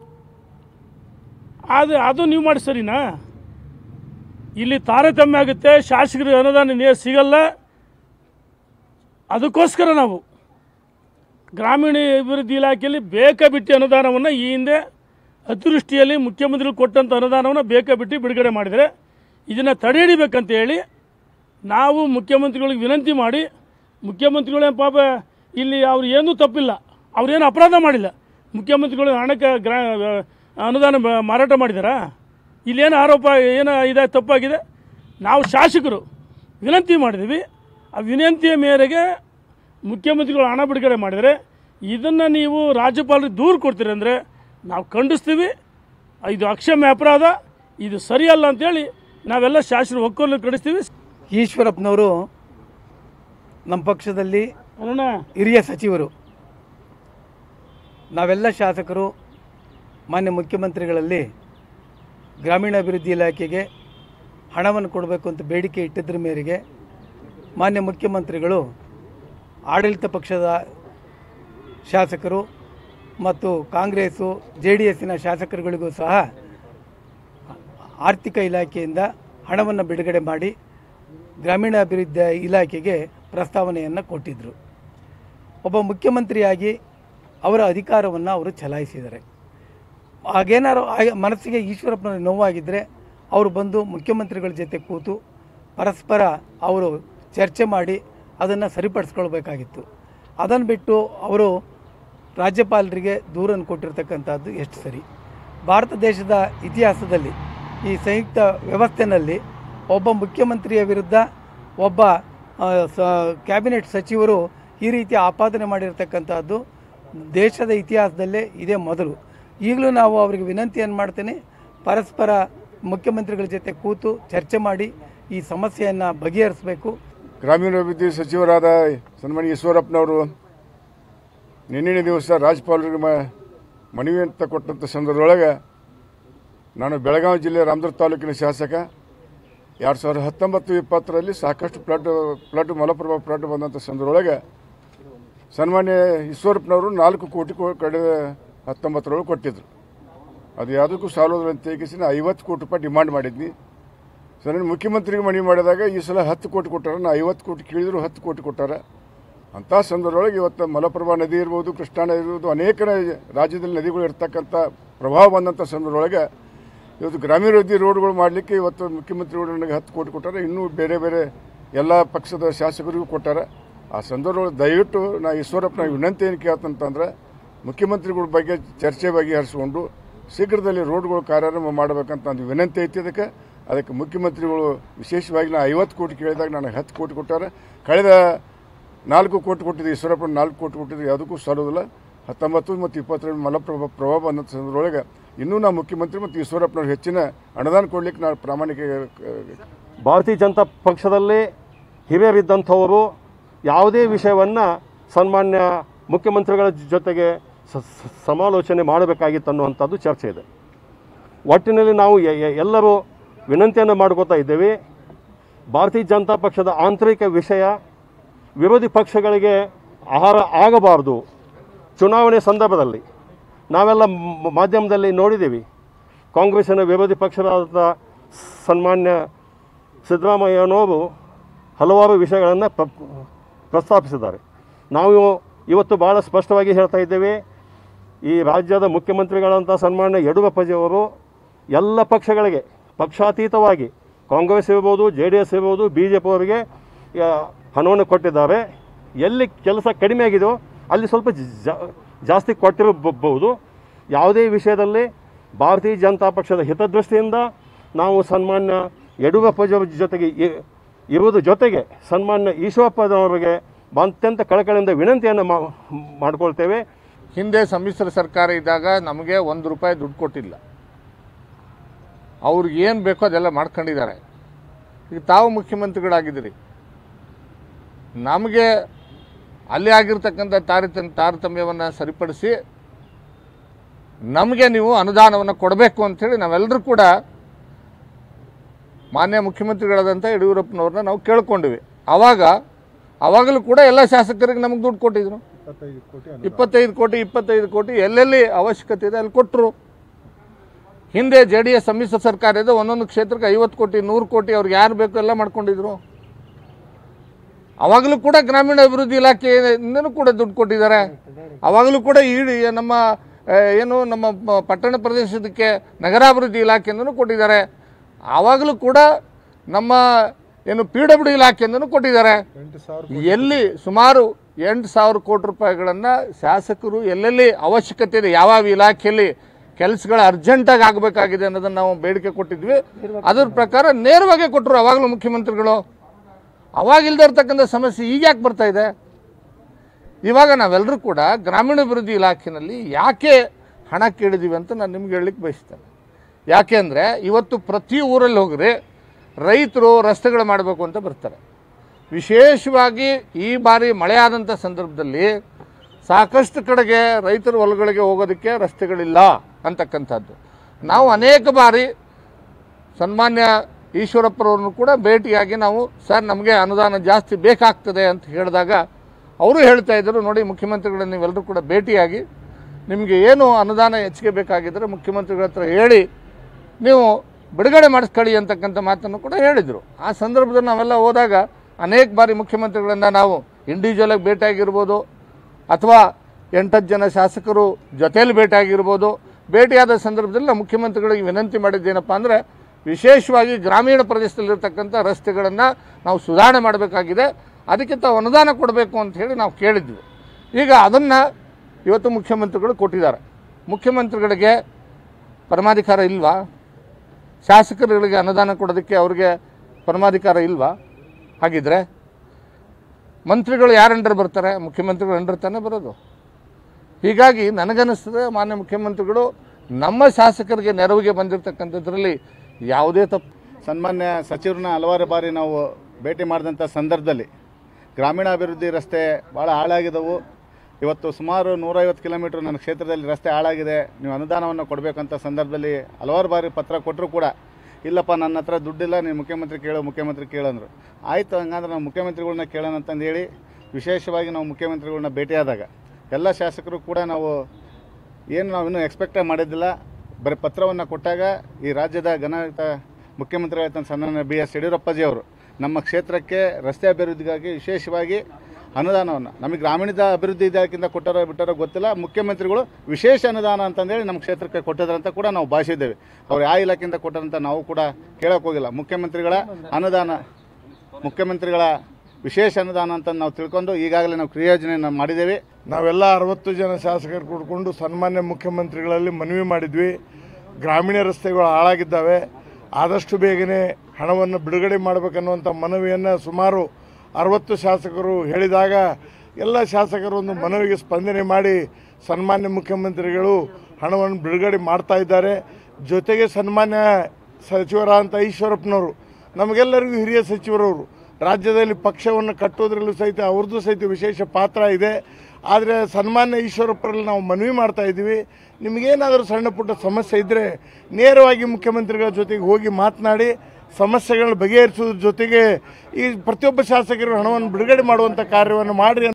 ಅದು ಅದು ನೀವು ಮಾಡಿ ಸರಿನಾ ಇಲ್ಲಿ ತಾರತಮ್ಯ ಆಗುತ್ತೆ ಶಾಸಕರಿಗೆ ಅನುದಾನ ನೇ ಸಿಗಲ್ಲ ಅದಕ್ಕೋಸ್ಕರ ನಾವು ಗ್ರಾಮೀಣ ಅಭಿವೃದ್ಧಿ ಇಲಾಖೆಯಲ್ಲಿ ಬೇಕಾ ಬಿಟ್ಟು ಅನುದಾನವನ್ನು ಈ ಹಿಂದೆ ಅತಿವೃಷ್ಟಿಯಲ್ಲಿ ಮುಖ್ಯಮಂತ್ರಿಗಳು ಕೊಟ್ಟಂಥ ಅನುದಾನವನ್ನು ಬೇಕಾ ಬಿಟ್ಟು ಬಿಡುಗಡೆ ಮಾಡಿದರೆ ಇದನ್ನು ತಡೆ ಹಿಡಿಬೇಕಂತ ಹೇಳಿ ನಾವು ಮುಖ್ಯಮಂತ್ರಿಗಳಿಗೆ ವಿನಂತಿ ಮಾಡಿ ಮುಖ್ಯಮಂತ್ರಿಗಳೇನು ಪಾಪ ಇಲ್ಲಿ ಅವ್ರು ಏನೂ ತಪ್ಪಿಲ್ಲ ಅವ್ರೇನು ಅಪರಾಧ ಮಾಡಿಲ್ಲ ಮುಖ್ಯಮಂತ್ರಿಗಳು ಹಣಕ್ಕೆ ಗ್ರಾ ಅನುದಾನ ಬ- ಮಾರಾಟ ಮಾಡಿದಾರಾ ಇಲ್ಲೇನು ಆರೋಪ ಏನು ಇದೆ ತಪ್ಪಾಗಿದೆ ನಾವು ಶಾಸಕರು ವಿನಂತಿ ಮಾಡಿದ್ವಿ ಆ ವಿನಂತಿಯ ಮೇರೆಗೆ ಮುಖ್ಯಮಂತ್ರಿಗಳು ಹಣ ಬಿಡುಗಡೆ ಮಾಡಿದರೆ ಇದನ್ನು ನೀವು ರಾಜ್ಯಪಾಲರಿಗೆ ದೂರು ಕೊಡ್ತೀರಿ ಅಂದರೆ ನಾವು ಖಂಡಿಸ್ತೀವಿ ಇದು ಅಕ್ಷಮ್ಯ ಅಪರಾಧ ಇದು ಸರಿಯಲ್ಲ ಅಂತೇಳಿ ನಾವೆಲ್ಲ ಶಾಸಕರು ಒಕ್ಕೊಲ್ಲ ಕಳಿಸ್ತೀವಿ ಈಶ್ವರಪ್ಪನವರು ನಮ್ಮ ಪಕ್ಷದಲ್ಲಿ ಅರುಣ ಹಿರಿಯ ಸಚಿವರು ನಾವೆಲ್ಲ ಶಾಸಕರು ಮಾನ್ಯ ಮುಖ್ಯಮಂತ್ರಿಗಳಲ್ಲಿ ಗ್ರಾಮೀಣಾಭಿವೃದ್ಧಿ ಇಲಾಖೆಗೆ ಹಣವನ್ನು ಕೊಡಬೇಕು ಅಂತ ಬೇಡಿಕೆ ಇಟ್ಟಿದ್ರ ಮೇರೆಗೆ ಮಾನ್ಯ ಮುಖ್ಯಮಂತ್ರಿಗಳು ಆಡಳಿತ ಪಕ್ಷದ ಶಾಸಕರು ಮತ್ತು ಕಾಂಗ್ರೆಸ್ಸು ಜೆ ಡಿ ಎಸ್ಸಿನ ಶಾಸಕರುಗಳಿಗೂ ಸಹ ಆರ್ಥಿಕ ಇಲಾಖೆಯಿಂದ ಹಣವನ್ನು ಬಿಡುಗಡೆ ಮಾಡಿ ಗ್ರಾಮೀಣಾಭಿವೃದ್ಧಿ ಇಲಾಖೆಗೆ ಪ್ರಸ್ತಾವನೆಯನ್ನು ಕೊಟ್ಟಿದ್ದರು ಒಬ್ಬ ಮುಖ್ಯಮಂತ್ರಿಯಾಗಿ ಅವರ ಅಧಿಕಾರವನ್ನು ಅವರು ಚಲಾಯಿಸಿದ್ದಾರೆ ಹಾಗೇನಾರು ಆ- ಮನಸ್ಸಿಗೆ ಈಶ್ವರಪ್ಪನವ್ರಿಗೆ ನೋವಾಗಿದ್ದರೆ ಅವರು ಬಂದು ಮುಖ್ಯಮಂತ್ರಿಗಳ ಜೊತೆ ಕೂತು ಪರಸ್ಪರ ಅವರು ಚರ್ಚೆ ಮಾಡಿ ಅದನ್ನು ಸರಿಪಡಿಸ್ಕೊಳ್ಬೇಕಾಗಿತ್ತು ಅದನ್ನು ಬಿಟ್ಟು ಅವರು ರಾಜ್ಯಪಾಲರಿಗೆ ದೂರನ್ನು ಕೊಟ್ಟಿರ್ತಕ್ಕಂಥದ್ದು ಎಷ್ಟು ಸರಿ ಭಾರತ ದೇಶದ ಇತಿಹಾಸದಲ್ಲಿ ಈ ಸಂಯುಕ್ತ ವ್ಯವಸ್ಥೆನಲ್ಲಿ ಒಬ್ಬ ಮುಖ್ಯಮಂತ್ರಿಯ ವಿರುದ್ಧ ಒಬ್ಬ ಆ, ಸ ಕ್ಯಾಬಿನೆಟ್ ಸಚಿವರು ಈ ರೀತಿ ಆಪಾದನೆ ಮಾಡಿರ್ತಕ್ಕಂಥದ್ದು ದೇಶದ ಇತಿಹಾಸದಲ್ಲೇ ಇದೇ ಮೊದಲು ಈಗಲೂ ನಾವು ಅವರಿಗೆ ವಿನಂತಿಯನ್ನು ಮಾಡ್ತೇನೆ ಪರಸ್ಪರ ಮುಖ್ಯಮಂತ್ರಿಗಳ ಜೊತೆ ಕೂತು ಚರ್ಚೆ ಮಾಡಿ ಈ ಸಮಸ್ಯೆಯನ್ನು ಬಗೆಹರಿಸಬೇಕು ಗ್ರಾಮೀಣಾಭಿವೃದ್ಧಿ ಸಚಿವರಾದ ಸನ್ಮಾನ್ಯ ಈಶ್ವರಪ್ಪನವರು ನಿನ್ನೆ ದಿವಸ ರಾಜ್ಯಪಾಲರಿಗೆ ಮ- ಮನವಿ ಅಂತ ಕೊಟ್ಟಂಥ ಸಂದರ್ಭದೊಳಗೆ ನಾನು ಬೆಳಗಾವಿ ಜಿಲ್ಲೆ ರಾಮದುರ್ಗ ತಾಲೂಕಿನ ಶಾಸಕ ಎರಡು ಸಾವಿರದ ಹತ್ತೊಂಬತ್ತು ಇಪ್ಪತ್ತರಲ್ಲಿ ಸಾಕಷ್ಟು ಫ್ಲಡ್ ಫ್ಲಡ್ ಮಲಪ್ರಭಾ ಫ್ಲಡ್ ಬಂದಂಥ ಸಂದರ್ಭದೊಳಗೆ ಸನ್ಮಾನ್ಯ ಈಶ್ವರಪ್ಪನವರು ನಾಲ್ಕು ಕೋಟಿ ಕೊ- ಕಳೆದ ಹತ್ತೊಂಬತ್ತರೊಳಗೆ ಕೊಟ್ಟಿದ್ರು ಅದು ಯಾವುದಕ್ಕೂ ಸಾಲೋದ್ರ ಅಂತ ಹೇಗಿಸಿ ನಾ ಐವತ್ತು ಕೋಟಿ ರೂಪಾಯಿ ಡಿಮಾಂಡ್ ಮಾಡಿದ್ನಿ ಸರ್ ಮುಖ್ಯಮಂತ್ರಿಗೆ ಮನವಿ ಮಾಡಿದಾಗ ಈ ಸಲ ಹತ್ತು ಕೋಟಿ ಕೊಟ್ಟಾರ ನಾ ಐವತ್ತು ಕೋಟಿ ಕೇಳಿದ್ರು ಹತ್ತು ಕೋಟಿ ಕೊಟ್ಟಾರ ಅಂಥ ಸಂದರ್ಭದೊಳಗೆ ಇವತ್ತು ಮಲಪ್ರಭಾ ನದಿ ಇರ್ಬೋದು ಕೃಷ್ಣಾ ನದಿ ಇರ್ಬೋದು ಅನೇಕ ನ- ರಾಜ್ಯದಲ್ಲಿ ನದಿಗಳು ಇರ್ತಕ್ಕಂಥ ಪ್ರಭಾವ ಬಂದಂಥ ಸಂದರ್ಭದೊಳಗೆ ಇವತ್ತು ಗ್ರಾಮೀಣಾಭಿವೃದ್ಧಿ ರೋಡ್ಗಳು ಮಾಡಲಿಕ್ಕೆ ಇವತ್ತು ಮುಖ್ಯಮಂತ್ರಿಗಳು ನನಗೆ ಹತ್ತು ಕೋಟಿ ಕೊಟ್ಟಾರೆ ಇನ್ನೂ ಬೇರೆ ಬೇರೆ ಎಲ್ಲ ಪಕ್ಷದ ಶಾಸಕರಿಗೂ ಕೊಟ್ಟಾರೆ ಆ ಸಂದರ್ಭದೊಳಗೆ ದಯವಿಟ್ಟು ನಾ ಈಶ್ವರಪ್ಪನ ವಿನಂತಿ ಏನು ಕೇಳ್ತಂತಂದ್ರೆ ಮುಖ್ಯಮಂತ್ರಿಗಳ ಬಗ್ಗೆ ಚರ್ಚೆ ಬಗೆಹರಿಸಿಕೊಂಡು ಶೀಘ್ರದಲ್ಲಿ ರೋಡ್ಗಳು ಕಾರ್ಯಾರಂಭ ಮಾಡಬೇಕಂತ ಒಂದು ವಿನಂತಿ ಐತಿ ಅದಕ್ಕೆ ಅದಕ್ಕೆ ಮುಖ್ಯಮಂತ್ರಿಗಳು ವಿಶೇಷವಾಗಿ ನಾ ಐವತ್ತು ಕೋಟಿ ಕೇಳಿದಾಗ ನನಗೆ ಹತ್ತು ಕೋಟಿ ಕೊಟ್ಟಾರೆ ಕಳೆದ ನಾಲ್ಕು ಕೋಟಿ ಕೊಟ್ಟಿದ್ದು ಈಶ್ವರಪ್ಪ ನಾಲ್ಕು ಕೋಟಿ ಕೊಟ್ಟಿದ್ದು ಯಾವುದಕ್ಕೂ ಸಾಲೋದಿಲ್ಲ ಹತ್ತೊಂಬತ್ತು ಮತ್ತು ಇಪ್ಪತ್ತೆರಡು ಮಲಪ್ರಭಾ ಪ್ರಭಾವ ಬಂದ ಸಂದರ್ಭದೊಳಗೆ ಇನ್ನೂ ನಾ ಮುಖ್ಯಮಂತ್ರಿ ಮತ್ತು ಈಶ್ವರಪ್ಪನವ್ರು ಹೆಚ್ಚಿನ ಅನುದಾನ ಕೊಡ್ಲಿಕ್ಕೆ ನಾನು ಪ್ರಾಮಾಣಿಕ ಭಾರತೀಯ ಜನತಾ ಪಕ್ಷದಲ್ಲಿ ಹಿರಿಯರಿದ್ದಂಥವರು ಯಾವುದೇ ವಿಷಯವನ್ನು ಸನ್ಮಾನ್ಯ ಮುಖ್ಯಮಂತ್ರಿಗಳ ಜೊತೆಗೆ ಸ- ಸ- ಸಮಾಲೋಚನೆ ಮಾಡಬೇಕಾಗಿತ್ತು ಅನ್ನುವಂಥದ್ದು ಚರ್ಚೆ ಇದೆ ಒಟ್ಟಿನಲ್ಲಿ ನಾವು ಎ- ಎ- ಎಲ್ಲರೂ ವಿನಂತಿಯನ್ನು ಮಾಡ್ಕೋತಾ ಇದ್ದೇವೆ ಭಾರತೀಯ ಜನತಾ ಪಕ್ಷದ ಆಂತರಿಕ ವಿಷಯ ವಿರೋಧಿ ಪಕ್ಷಗಳಿಗೆ ಆಹಾರ ಆಗಬಾರ್ದು ಚುನಾವಣೆ ಸಂದರ್ಭದಲ್ಲಿ ನಾವೆಲ್ಲ ಮ- ಮಾಧ್ಯಮದಲ್ಲಿ ನೋಡಿದ್ದೀವಿ ಕಾಂಗ್ರೆಸ್ಸಿನ ವಿರೋಧಿ ಪಕ್ಷದ ಸನ್ಮಾನ್ಯ ಸಿದ್ದರಾಮಯ್ಯನವರು ಹಲವಾರು ವಿಷಯಗಳನ್ನು ಪ್ರ ಪ್ರಸ್ತಾಪಿಸಿದ್ದಾರೆ ನಾವು ಇವತ್ತು ಭಾಳ ಸ್ಪಷ್ಟವಾಗಿ ಹೇಳ್ತಾ ಇದ್ದೇವೆ ಈ ರಾಜ್ಯದ ಮುಖ್ಯಮಂತ್ರಿಗಳಂಥ ಸನ್ಮಾನ್ಯ ಯಡಿಯೂರಪ್ಪಜಿಯವರು ಎಲ್ಲ ಪಕ್ಷಗಳಿಗೆ ಪಕ್ಷಾತೀತವಾಗಿ ಕಾಂಗ್ರೆಸ್ ಇರ್ಬೋದು ಜೆ ಡಿ ಎಸ್ ಇರ್ಬೋದು ಬಿ ಜೆ ಪಿ ಅವರಿಗೆ ಹಣವನ್ನು ಕೊಟ್ಟಿದ್ದಾರೆ ಎಲ್ಲಿ ಕೆಲಸ ಕಡಿಮೆ ಆಗಿದೆಯೋ ಅಲ್ಲಿ ಸ್ವಲ್ಪ ಜಾ- ಜಾಸ್ತಿ ಕೊಟ್ಟಿರಬಹುದು ಯಾವುದೇ ವಿಷಯದಲ್ಲಿ ಭಾರತೀಯ ಜನತಾ ಪಕ್ಷದ ಹಿತದೃಷ್ಟಿಯಿಂದ ನಾವು ಸನ್ಮಾನ್ಯ ಯಡಿಯೂರಪ್ಪಜಿಯವರ ಜೊತೆಗೆ ಇ- ಇರುವುದು ಜೊತೆಗೆ ಸನ್ಮಾನ್ಯ ಈಶ್ವರಪ್ಪನವರಿಗೆ ಅತ್ಯಂತ ಕಳಕಳಿಯಿಂದ ವಿನಂತಿಯನ್ನು ಮಾ- ಮಾಡ್ಕೊಳ್ತೇವೆ ಹಿಂದೆ ಸಮ್ಮಿಶ್ರ ಸರ್ಕಾರ ಇದ್ದಾಗ ನಮಗೆ ಒಂದು ರೂಪಾಯಿ ದುಡ್ಡು ಕೊಟ್ಟಿಲ್ಲ ಅವ್ರಿಗೆ ಏನು ಬೇಕೋ ಅದೆಲ್ಲ ಮಾಡ್ಕೊಂಡಿದ್ದಾರೆ ಈಗ ತಾವು ಮುಖ್ಯಮಂತ್ರಿಗಳಾಗಿದ್ದೀರಿ ನಮಗೆ ಅಲ್ಲಿ ಆಗಿರ್ತಕ್ಕಂಥ ತಾರತಮ್ಯ ತಾರತಮ್ಯವನ್ನು ಸರಿಪಡಿಸಿ ನಮಗೆ ನೀವು ಅನುದಾನವನ್ನು ಕೊಡಬೇಕು ಅಂಥೇಳಿ ನಾವೆಲ್ಲರೂ ಕೂಡ ಮಾನ್ಯ ಮುಖ್ಯಮಂತ್ರಿಗಳಾದಂಥ ಯಡಿಯೂರಪ್ಪನವ್ರನ್ನ ನಾವು ಕೇಳ್ಕೊಂಡಿವಿ ಆವಾಗ ಆವಾಗಲೂ ಕೂಡ ಎಲ್ಲ ಶಾಸಕರಿಗೆ ನಮಗೆ ದುಡ್ಡು ಕೊಟ್ಟಿದ್ರು ಇಪ್ಪತ್ತೈದು ಕೋಟಿ ಇಪ್ಪತ್ತೈದು ಕೋಟಿ ಎಲ್ಲೆಲ್ಲಿ ಅವಶ್ಯಕತೆ ಇದೆ ಅಲ್ಲಿ ಕೊಟ್ಟರು ಹಿಂದೆ ಜೆ ಡಿ ಎಸ್ ಸಮ್ಮಿಶ್ರ ಸರ್ಕಾರ ಇದೆ ಒಂದೊಂದು ಕ್ಷೇತ್ರಕ್ಕೆ ಐವತ್ತು ಕೋಟಿ ನೂರು ಕೋಟಿ ಅವ್ರಿಗೆ ಯಾರು ಬೇಕು ಎಲ್ಲ ಮಾಡ್ಕೊಂಡಿದ್ರು ಅವಾಗಲೂ ಕೂಡ ಗ್ರಾಮೀಣ ಅಭಿವೃದ್ಧಿ ಇಲಾಖೆಯಿಂದನೂ ಕೂಡ ದುಡ್ಡು ಕೊಟ್ಟಿದ್ದಾರೆ ಅವಾಗಲೂ ಕೂಡ ಇಡೀ ನಮ್ಮ ಆ, ಏನು ನಮ್ಮ ಪ- ಪಟ್ಟಣ ಪ್ರದೇಶದಕ್ಕೆ ನಗರಾಭಿವೃದ್ಧಿ ಇಲಾಖೆಯಿಂದನೂ ಕೊಟ್ಟಿದ್ದಾರೆ ಆವಾಗಲೂ ಕೂಡ ನಮ್ಮ ಏನು ಪಿ ಡಬ್ಲ್ಯೂ ಇಲಾಖೆಯಿಂದನೂ ಕೊಟ್ಟಿದ್ದಾರೆ ಎಲ್ಲಿ ಸುಮಾರು ಎಂಟು ಸಾವಿರ ಕೋಟಿ ರೂಪಾಯಿಗಳನ್ನು ಶಾಸಕರು ಎಲ್ಲೆಲ್ಲಿ ಅವಶ್ಯಕತೆ ಇದೆ ಯಾವ ಇಲಾಖೆಯಲ್ಲಿ ಕೆಲಸಗಳು ಅರ್ಜೆಂಟಾಗಿ ಆಗಬೇಕಾಗಿದೆ ಅನ್ನೋದನ್ನು ನಾವು ಬೇಡಿಕೆ ಕೊಟ್ಟಿದ್ವಿ ಅದ್ರ ಪ್ರಕಾರ ನೇರವಾಗಿ ಕೊಟ್ಟರು ಅವಾಗಲೂ ಮುಖ್ಯಮಂತ್ರಿಗಳು ಅವಾಗ ಇಲ್ದೇ ಇರ್ತಕ್ಕಂಥ ಸಮಸ್ಯೆ ಈಗ ಯಾಕೆ ಬರ್ತಾ ಇದೆ ಇವಾಗ ನಾವೆಲ್ಲರೂ ಕೂಡ ಗ್ರಾಮೀಣಾಭಿವೃದ್ಧಿ ಇಲಾಖೆಯಲ್ಲಿ ಯಾಕೆ ಹಣ ಕೇಳಿದ್ದೀವಿ ಅಂತ ನಾನು ನಿಮ್ಗೆ ಹೇಳಲಿಕ್ಕೆ ಬಯಸ್ತೇನೆ ಯಾಕೆ ಅಂದರೆ ಇವತ್ತು ಪ್ರತಿ ಊರಲ್ಲಿ ಹೋಗ್ರಿ ರೈತರು ರಸ್ತೆಗಳು ಮಾಡಬೇಕು ಅಂತ ಬರ್ತಾರೆ ವಿಶೇಷವಾಗಿ ಈ ಬಾರಿ ಮಳೆ ಆದಂಥ ಸಂದರ್ಭದಲ್ಲಿ ಸಾಕಷ್ಟು ಕಡೆಗೆ ರೈತರ ಹೊಲಗಳಿಗೆ ಹೋಗೋದಕ್ಕೆ ರಸ್ತೆಗಳಿಲ್ಲ ಅಂತಕ್ಕಂಥದ್ದು ನಾವು ಅನೇಕ ಬಾರಿ ಸನ್ಮಾನ್ಯ ಈಶ್ವರಪ್ಪರವ್ರನ್ನು ಕೂಡ ಭೇಟಿಯಾಗಿ ನಾವು ಸರ್ ನಮಗೆ ಅನುದಾನ ಜಾಸ್ತಿ ಬೇಕಾಗ್ತದೆ ಅಂತ ಹೇಳಿದಾಗ ಅವರು ಹೇಳ್ತಾ ಇದ್ದರು ನೋಡಿ ಮುಖ್ಯಮಂತ್ರಿಗಳನ್ನ ನೀವೆಲ್ಲರೂ ಕೂಡ ಭೇಟಿಯಾಗಿ ನಿಮಗೆ ಏನು ಅನುದಾನ ಹೆಚ್ಚಿಗೆ ಬೇಕಾಗಿದ್ದರೆ ಮುಖ್ಯಮಂತ್ರಿಗಳ ಹತ್ರ ಹೇಳಿ ನೀವು ಬಿಡುಗಡೆ ಮಾಡಿಸ್ಕೊಳ್ಳಿ ಅಂತಕ್ಕಂಥ ಮಾತನ್ನು ಕೂಡ ಹೇಳಿದರು ಆ ಸಂದರ್ಭದಲ್ಲಿ ನಾವೆಲ್ಲ ಹೋದಾಗ ಅನೇಕ ಬಾರಿ ಮುಖ್ಯಮಂತ್ರಿಗಳನ್ನು ನಾವು ಇಂಡಿವಿಜುವಲಾಗಿ ಭೇಟಿಯಾಗಿರ್ಬೋದು ಅಥವಾ ಎಂಟತ್ತು ಜನ ಶಾಸಕರು ಜೊತೆಯಲ್ಲಿ ಭೇಟಿಯಾಗಿರ್ಬೋದು ಭೇಟಿಯಾದ ಸಂದರ್ಭದಲ್ಲಿ ನಾವು ಮುಖ್ಯಮಂತ್ರಿಗಳಿಗೆ ವಿನಂತಿ ಮಾಡಿದ್ದೇನಪ್ಪ ಅಂದರೆ ವಿಶೇಷವಾಗಿ ಗ್ರಾಮೀಣ ಪ್ರದೇಶದಲ್ಲಿರ್ತಕ್ಕಂಥ ರಸ್ತೆಗಳನ್ನು ನಾವು ಸುಧಾರಣೆ ಮಾಡಬೇಕಾಗಿದೆ ಅದಕ್ಕೆ ತಾವು ಅನುದಾನ ಕೊಡಬೇಕು ಅಂತ ಹೇಳಿ ನಾವು ಕೇಳಿದ್ವಿ ಈಗ ಅದನ್ನು ಇವತ್ತು ಮುಖ್ಯಮಂತ್ರಿಗಳು ಕೊಟ್ಟಿದ್ದಾರೆ ಮುಖ್ಯಮಂತ್ರಿಗಳಿಗೆ ಪರಮಾಧಿಕಾರ ಇಲ್ವಾ ಶಾಸಕರುಗಳಿಗೆ ಅನುದಾನ ಕೊಡೋದಕ್ಕೆ ಅವ್ರಿಗೆ ಪರಮಾಧಿಕಾರ ಇಲ್ವಾ ಹಾಗಿದ್ರೆ ಮಂತ್ರಿಗಳು ಯಾರ ಅಂಡರ್ ಬರ್ತಾರೆ ಮುಖ್ಯಮಂತ್ರಿಗಳು ಅಂಡರ್ ತಾನೇ ಬರೋದು ಹೀಗಾಗಿ ನನಗನ್ನಿಸ್ತದೆ ಮಾನ್ಯ ಮುಖ್ಯಮಂತ್ರಿಗಳು ನಮ್ಮ ಶಾಸಕರಿಗೆ ನೆರವಿಗೆ ಬಂದಿರತಕ್ಕಂಥದ್ರಲ್ಲಿ ಯಾವುದೇ ತಪ್ಪು ಸನ್ಮಾನ್ಯ ಸಚಿವರನ್ನ ಹಲವಾರು ಬಾರಿ ನಾವು ಭೇಟಿ ಮಾಡಿದಂಥ ಸಂದರ್ಭದಲ್ಲಿ ಗ್ರಾಮೀಣಾಭಿವೃದ್ಧಿ ರಸ್ತೆ ಭಾಳ ಹಾಳಾಗಿದ್ದವು ಇವತ್ತು ಸುಮಾರು ನೂರೈವತ್ತು ಕಿಲೋಮೀಟ್ರ್ ನನ್ನ ಕ್ಷೇತ್ರದಲ್ಲಿ ರಸ್ತೆ ಹಾಳಾಗಿದೆ ನೀವು ಅನುದಾನವನ್ನು ಕೊಡಬೇಕಂತ ಸಂದರ್ಭದಲ್ಲಿ ಹಲವಾರು ಬಾರಿ ಪತ್ರ ಕೊಟ್ಟರು ಕೂಡ ಇಲ್ಲಪ್ಪ ನನ್ನ ಹತ್ರ ದುಡ್ಡಿಲ್ಲ ನೀವು ಮುಖ್ಯಮಂತ್ರಿ ಕೇಳು ಮುಖ್ಯಮಂತ್ರಿ ಕೇಳಂದ್ರು ಆಯಿತು ಹಂಗಂದ್ರೆ ನಾವು ಮುಖ್ಯಮಂತ್ರಿಗಳನ್ನ ಕೇಳೋಣ ಅಂತಂದು ಹೇಳಿ ವಿಶೇಷವಾಗಿ ನಾವು ಮುಖ್ಯಮಂತ್ರಿಗಳನ್ನ ಭೇಟಿಯಾದಾಗ ಎಲ್ಲ ಶಾಸಕರು ಕೂಡ ನಾವು ಏನು ನಾವು ಇನ್ನೂ ಎಕ್ಸ್ಪೆಕ್ಟೇ ಮಾಡಿದ್ದಿಲ್ಲ ಬರೀ ಪತ್ರವನ್ನು ಕೊಟ್ಟಾಗ ಈ ರಾಜ್ಯದ ಘನಯುತ ಮುಖ್ಯಮಂತ್ರಿಗಳಾದಂಥ ಸನ್ಮಾನ್ಯ ಬಿ ಎಸ್ ಯಡಿಯೂರಪ್ಪಾಜಿ ಅವರು ನಮ್ಮ ಕ್ಷೇತ್ರಕ್ಕೆ ರಸ್ತೆ ಅಭಿವೃದ್ಧಿಗಾಗಿ ವಿಶೇಷವಾಗಿ ಅನುದಾನವನ್ನು ನಮಗೆ ಗ್ರಾಮೀಣದ ಅಭಿವೃದ್ಧಿ ಇಲಾಖೆಯಿಂದ ಕೊಟ್ಟಾರೋ ಬಿಟ್ಟಾರೋ ಗೊತ್ತಿಲ್ಲ ಮುಖ್ಯಮಂತ್ರಿಗಳು ವಿಶೇಷ ಅನುದಾನ ಅಂತಂದೇಳಿ ನಮ್ಮ ಕ್ಷೇತ್ರಕ್ಕೆ ಕೊಟ್ಟಿದ್ರಂತ ಕೂಡ ನಾವು ಭಾಷಿದ್ದೇವೆ ಅವ್ರು ಯಾವ ಇಲಾಖೆಯಿಂದ ಕೊಟ್ಟರಂತ ನಾವು ಕೂಡ ಕೇಳೋಕೆ ಹೋಗಿಲ್ಲ ಮುಖ್ಯಮಂತ್ರಿಗಳ ಅನುದಾನ ಮುಖ್ಯಮಂತ್ರಿಗಳ ವಿಶೇಷ ಅನುದಾನ ಅಂತ ನಾವು ತಿಳ್ಕೊಂಡು ಈಗಾಗಲೇ ನಾವು ಕ್ರಿಯೋಜನೆಯನ್ನು ಮಾಡಿದ್ದೇವೆ ನಾವೆಲ್ಲ ಅರವತ್ತು ಜನ ಶಾಸಕರು ಕೂಡಿಕೊಂಡು ಸನ್ಮಾನ್ಯ ಮುಖ್ಯಮಂತ್ರಿಗಳಲ್ಲಿ ಮನವಿ ಮಾಡಿದ್ವಿ ಗ್ರಾಮೀಣ ರಸ್ತೆಗಳು ಹಾಳಾಗಿದ್ದಾವೆ ಆದಷ್ಟು ಬೇಗನೆ ಹಣವನ್ನು ಬಿಡುಗಡೆ ಮಾಡಬೇಕನ್ನುವಂಥ ಮನವಿಯನ್ನು ಸುಮಾರು ಅರವತ್ತು ಶಾಸಕರು ಹೇಳಿದಾಗ ಎಲ್ಲ ಶಾಸಕರು ಒಂದು ಮನವಿಗೆ ಸ್ಪಂದನೆ ಮಾಡಿ ಸನ್ಮಾನ್ಯ ಮುಖ್ಯಮಂತ್ರಿಗಳು ಹಣವನ್ನು ಬಿಡುಗಡೆ ಮಾಡ್ತಾ ಇದ್ದಾರೆ ಜೊತೆಗೆ ಸನ್ಮಾನ್ಯ ಸಚಿವರಾದಂಥ ಈಶ್ವರಪ್ಪನವರು ನಮಗೆಲ್ಲರಿಗೂ ಹಿರಿಯ ಸಚಿವರವರು ರಾಜ್ಯದಲ್ಲಿ ಪಕ್ಷವನ್ನು ಕಟ್ಟೋದ್ರಲ್ಲೂ ಸಹಿತ ಅವ್ರದ್ದು ಸಹಿತ ವಿಶೇಷ ಪಾತ್ರ ಇದೆ ಆದರೆ ಸನ್ಮಾನ್ಯ ಈಶ್ವರಪ್ಪರಲ್ಲಿ ನಾವು ಮನವಿ ಮಾಡ್ತಾ ಇದ್ದೀವಿ ನಿಮಗೇನಾದರೂ ಸಣ್ಣ ಪುಟ್ಟ ಸಮಸ್ಯೆ ಇದ್ದರೆ ನೇರವಾಗಿ ಮುಖ್ಯಮಂತ್ರಿಗಳ ಜೊತೆಗೆ ಹೋಗಿ ಮಾತನಾಡಿ ಸಮಸ್ಯೆಗಳನ್ನ ಬಗೆಹರಿಸೋದ್ರ ಜೊತೆಗೆ ಈ ಪ್ರತಿಯೊಬ್ಬ ಶಾಸಕರು ಹಣವನ್ನು ಬಿಡುಗಡೆ ಮಾಡುವಂಥ ಕಾರ್ಯವನ್ನು ಮಾಡಿರಿ